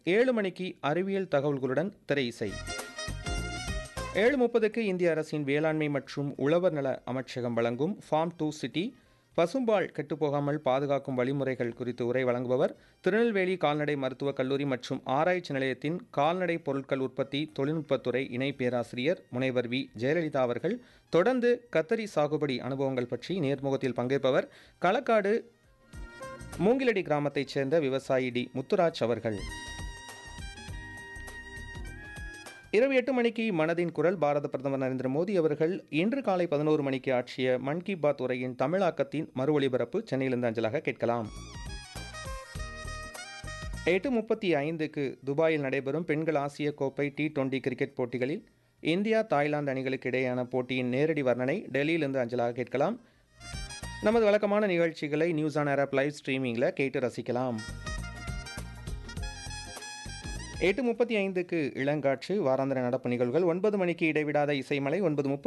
ஏழு மணிக்கு அறிவியல் தகவல்களுடன் திரை இசை ஏழு முப்பதுக்கு இந்திய அரசின் வேளாண்மை மற்றும் உழவர் நல அமைச்சகம் வழங்கும் ஃபார்ம் டூ சிட்டி பசும்பால் கெட்டுப்போகாமல் பாதுகாக்கும் வழிமுறைகள் குறித்து உரை வழங்குபவர் திருநெல்வேலி கால்நடை மருத்துவக் கல்லூரி மற்றும் ஆராய்ச்சி நிலையத்தின் கால்நடை பொருட்கள் உற்பத்தி தொழில்நுட்பத்துறை இணை பேராசிரியர் முனைவர் வி ஜெயலலிதா அவர்கள் தொடர்ந்து கத்தரி சாகுபடி அனுபவங்கள் பற்றி நேர்முகத்தில் பங்கேற்பவர் களக்காடு மூங்கிலடி கிராமத்தைச் சேர்ந்த விவசாயி டி முத்துராஜ் அவர்கள் இரவு எட்டு மணிக்கு மனதின் குரல் பாரத பிரதமர் நரேந்திர மோடி அவர்கள் இன்று காலை பதினோரு மணிக்கு ஆற்றிய மன் கி பாத் உரையின் தமிழாக்கத்தின் மறு ஒளிபரப்பு சென்னையிலிருந்து அஞ்சலாக கேட்கலாம் எட்டு முப்பத்தி ஐந்துக்கு துபாயில் நடைபெறும் பெண்கள் ஆசிய கோப்பை டி டுவெண்டி கிரிக்கெட் போட்டிகளில் இந்தியா தாய்லாந்து அணிகளுக்கு இடையேயான போட்டியின் நேரடி வர்ணனை டெல்லியிலிருந்து அஞ்சலாக கேட்கலாம் நமது வழக்கமான நிகழ்ச்சிகளை நியூஸ் ஆன் ஆப் லைவ் ஸ்ட்ரீமிங்கில் கேட்டு ரசிக்கலாம் எட்டு முப்பத்தி ஐந்துக்கு இளங்காற்று வாராந்திர நடப்பு நிகழ்வுகள் ஒன்பது மணிக்கு இடைவிடாத இசைமலை ஒன்பது முப்பது